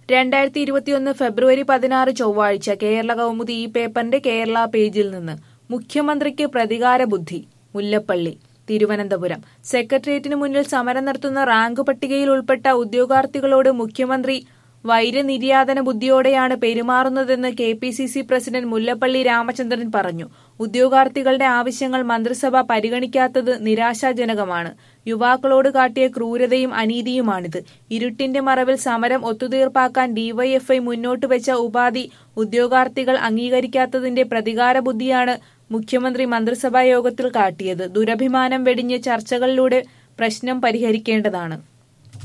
രണ്ടായിരത്തി ഇരുപത്തിയൊന്ന് ഫെബ്രുവരി പതിനാറ് ചൊവ്വാഴ്ച കേരള കൗമുദി ഈ പേപ്പറിന്റെ കേരള പേജിൽ നിന്ന് മുഖ്യമന്ത്രിക്ക് പ്രതികാര ബുദ്ധി മുല്ലപ്പള്ളി തിരുവനന്തപുരം സെക്രട്ടേറിയറ്റിന് മുന്നിൽ സമരം നടത്തുന്ന റാങ്ക് പട്ടികയിൽ ഉൾപ്പെട്ട ഉദ്യോഗാർത്ഥികളോട് മുഖ്യമന്ത്രി വൈരനിര്യാതന ബുദ്ധിയോടെയാണ് പെരുമാറുന്നതെന്ന് K P C C president Mullappally Ramachandran പറഞ്ഞു ഉദ്യോഗാർത്ഥികളുടെ ആവശ്യങ്ങൾ മന്ത്രിസഭ പരിഗണിക്കാത്തത് നിരാശാജനകമാണ് യുവാക്കളോട് കാട്ടിയ ക്രൂരതയും അനീതിയുമാണിത് ഇരുട്ടിന്റെ മറവിൽ സമരം ഒത്തുതീർപ്പാക്കാൻ ഡിവൈഎഫ്ഐ മുന്നോട്ട് വെച്ച ഉപാധി ഉദ്യോഗാർത്ഥികൾ അംഗീകരിക്കാത്തതിന്റെ പ്രതികാര ബുദ്ധിയാണ് മുഖ്യമന്ത്രി മന്ത്രിസഭാ യോഗത്തിൽ കാട്ടിയത് ദുരഭിമാനം വെടിഞ്ഞ് ചർച്ചകളിലൂടെ പ്രശ്നം പരിഹരിക്കേണ്ടതാണ്